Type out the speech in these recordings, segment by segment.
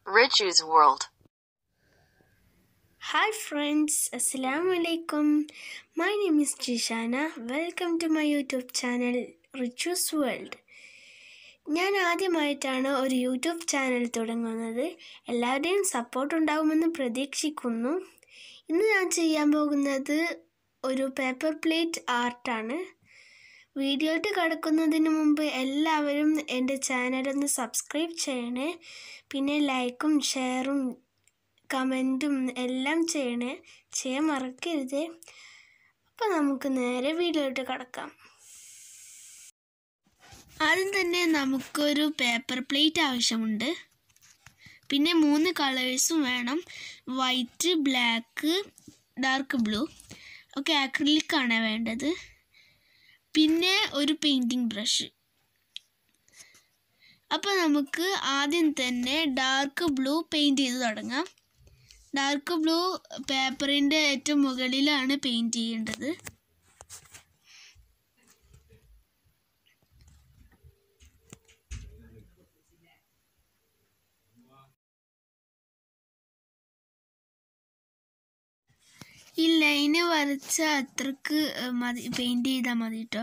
Richu's World. Hi friends, Assalamu alaikum. My name is Jishana. Welcome to my YouTube channel Richu's World. ഞാൻ ആദ്യമായിട്ടാണ് ഒരു YouTube channel തുടങ്ങുന്നത് എല്ലാവരുടെയും support ഉണ്ടാകുമെന്ന് പ്രതീക്ഷിക്കുന്നു ഇന്ന് ഞാൻ ചെയ്യാൻ പോകുന്നത് ഒരു പേപ്പർ പ്ലേറ്റ് ആർട്ടാണ് വീഡിയോയിട്ട് കിടക്കുന്നതിന് മുമ്പ് എല്ലാവരും എൻ്റെ ചാനലൊന്ന് സബ്സ്ക്രൈബ് ചെയ്യണേ പിന്നെ ലൈക്കും ഷെയറും കമൻറ്റും എല്ലാം ചെയ്യണേ ചെയ്യാൻ മറക്കരുത് അപ്പോൾ നമുക്ക് നേരെ വീഡിയോയിട്ട് കിടക്കാം ആദ്യം തന്നെ നമുക്കൊരു പേപ്പർ പ്ലേറ്റ് ആവശ്യമുണ്ട് പിന്നെ മൂന്ന് കളേഴ്സും വേണം വൈറ്റ് ബ്ലാക്ക് ഡാർക്ക് ബ്ലൂ ഒക്കെ ആക്രിലിക്കാണ് വേണ്ടത് പിന്നെ ഒരു പെയിൻറ്റിങ് ബ്രഷ് അപ്പോൾ നമുക്ക് ആദ്യം തന്നെ ഡാർക്ക് ബ്ലൂ പെയിൻറ്റ് ചെയ്ത് തുടങ്ങാം ഡാർക്ക് ബ്ലൂ പേപ്പറിൻ്റെ ഏറ്റവും മുകളിലാണ് പെയിൻറ്റ് ചെയ്യേണ്ടത് ഈ ലൈന് വരച്ച അത്രക്ക് മതി പെയിൻറ്റ് ചെയ്താൽ മതി കേട്ടോ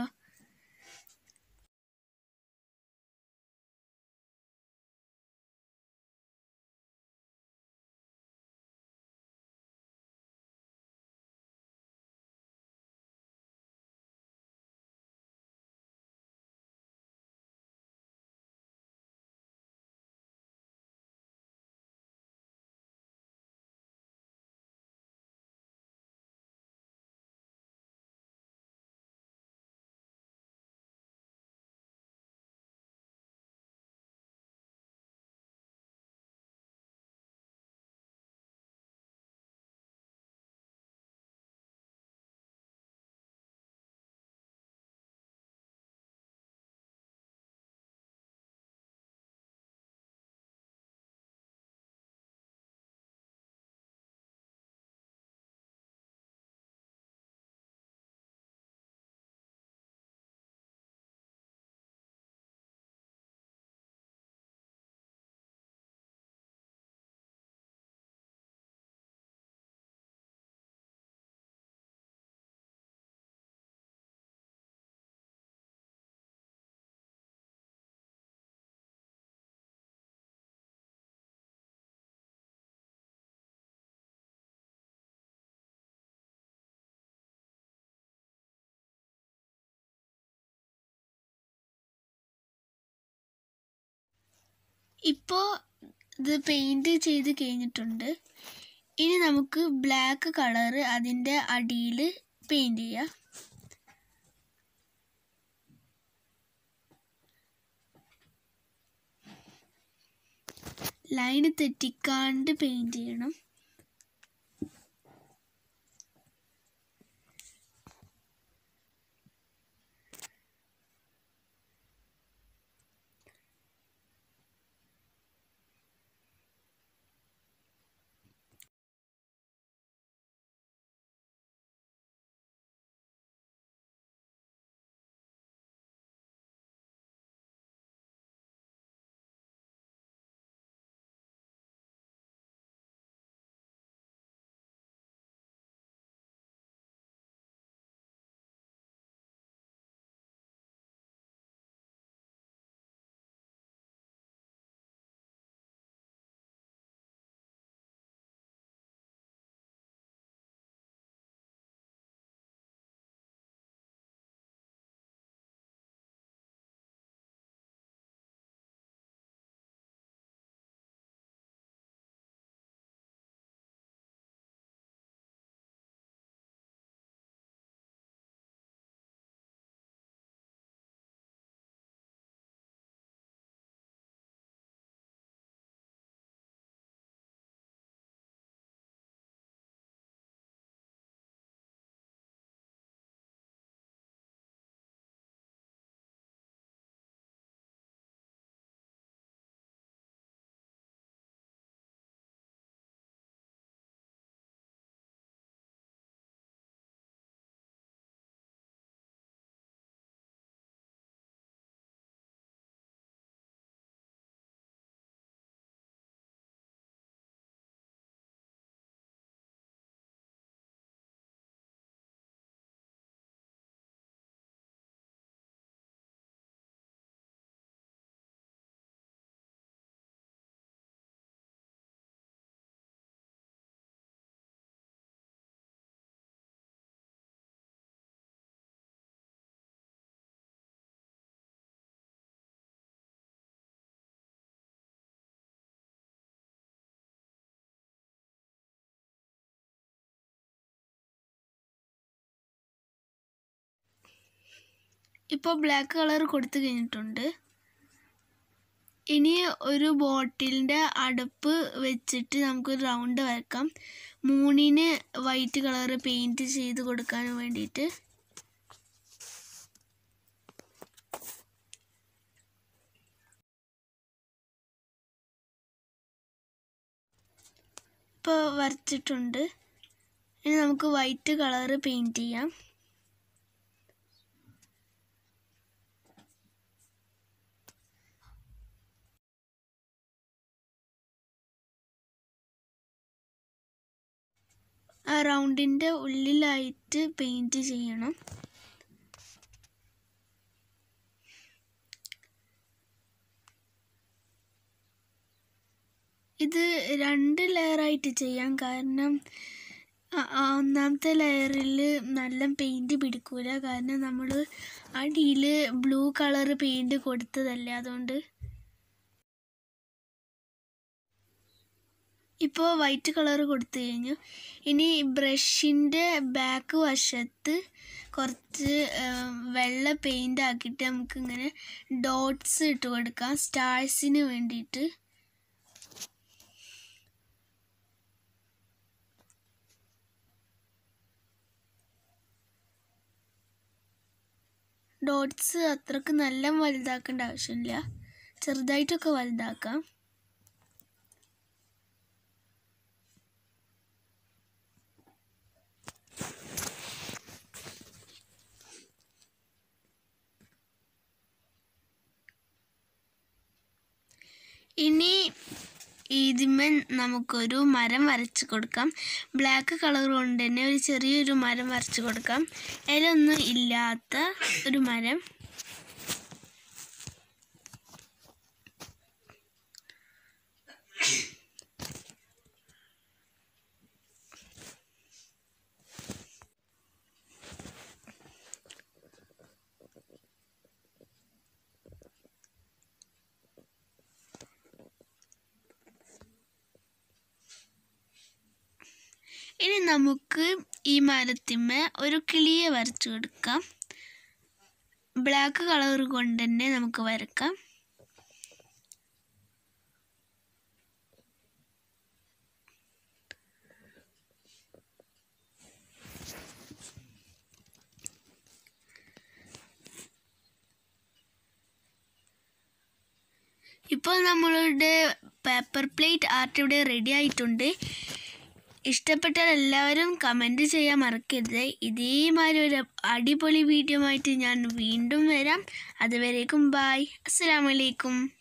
ഇപ്പോൾ ഇത് പെയിൻറ് ചെയ്ത് കഴിഞ്ഞിട്ടുണ്ട് ഇനി നമുക്ക് ബ്ലാക്ക് കളറ് അതിൻ്റെ അടിയിൽ പെയിൻറ് ചെയ്യാം ലൈന് തെറ്റിക്കാണ്ട് പെയിൻറ് ചെയ്യണം ഇപ്പോൾ ബ്ലാക്ക് കളർ കൊടുത്തു കഴിഞ്ഞിട്ടുണ്ട് ഇനി ഒരു ബോട്ടിലിൻ്റെ അടുപ്പ് വെച്ചിട്ട് നമുക്കൊരു റൗണ്ട് വരക്കാം മൂണിന് വൈറ്റ് കളർ പെയിൻറ്റ് ചെയ്ത് കൊടുക്കാൻ വേണ്ടിയിട്ട് ഇപ്പോൾ വരച്ചിട്ടുണ്ട് ഇനി നമുക്ക് വൈറ്റ് കളർ പെയിൻറ്റ് ചെയ്യാം ആ റൗണ്ടിൻ്റെ ഉള്ളിലായിട്ട് പെയിൻറ്റ് ചെയ്യണം ഇത് രണ്ട് ലെയറായിട്ട് ചെയ്യാം കാരണം ആ- ആ ഒന്നാമത്തെ ലെയറിൽ നല്ല പെയിൻറ്റ് പിടിക്കൂല കാരണം നമ്മൾ അടിയിൽ ബ്ലൂ കളർ പെയിൻറ്റ് കൊടുത്തതല്ലേ അതുകൊണ്ട് ഇപ്പോൾ വൈറ്റ് കളർ കൊടുത്തു കഴിഞ്ഞു ഇനി ബ്രഷിൻ്റെ ബാക്ക് വശത്ത് കുറച്ച് ആ, വെള്ള പെയിൻ്റ് ആക്കിയിട്ട് നമുക്കിങ്ങനെ ഡോട്ട്സ് ഇട്ട് കൊടുക്കാം സ്റ്റാഴ്സിന് വേണ്ടിയിട്ട് ഡോട്ട്സ് അത്രക്ക് നല്ല വലുതാക്കേണ്ട ആവശ്യമില്ല ചെറുതായിട്ടൊക്കെ വലുതാക്കാം ഇനി ഇതിന്മേൽ നമുക്കൊരു മരം വരച്ച് കൊടുക്കാം ബ്ലാക്ക് കളർ കൊണ്ട് തന്നെ ഒരു ചെറിയൊരു മരം വരച്ച് കൊടുക്കാം ഇലൊന്നും ഇല്ലാത്ത ഒരു മരം ഇനി നമുക്ക് ഈ മരത്തിന്മേൽ ഒരു കിളിയെ വരച്ചു കൊടുക്കാം ബ്ലാക്ക് കളർ കൊണ്ട് തന്നെ നമുക്ക് വരക്കാം ഇപ്പോൾ നമ്മളുടെ പേപ്പർ പ്ലേറ്റ് ആർട്ട് ഇവിടെ റെഡി ആയിട്ടുണ്ട് ഇഷ്ടപ്പെട്ടാൽ എല്ലാവരും കമൻറ്റ് ചെയ്യാൻ മറക്കരുത് ഇതേമാതിരി ഒരു അടിപൊളി വീഡിയോ ആയിട്ട് ഞാൻ വീണ്ടും വരാം അതുവരേക്കും ബായ് അസ്സലാമലൈക്കും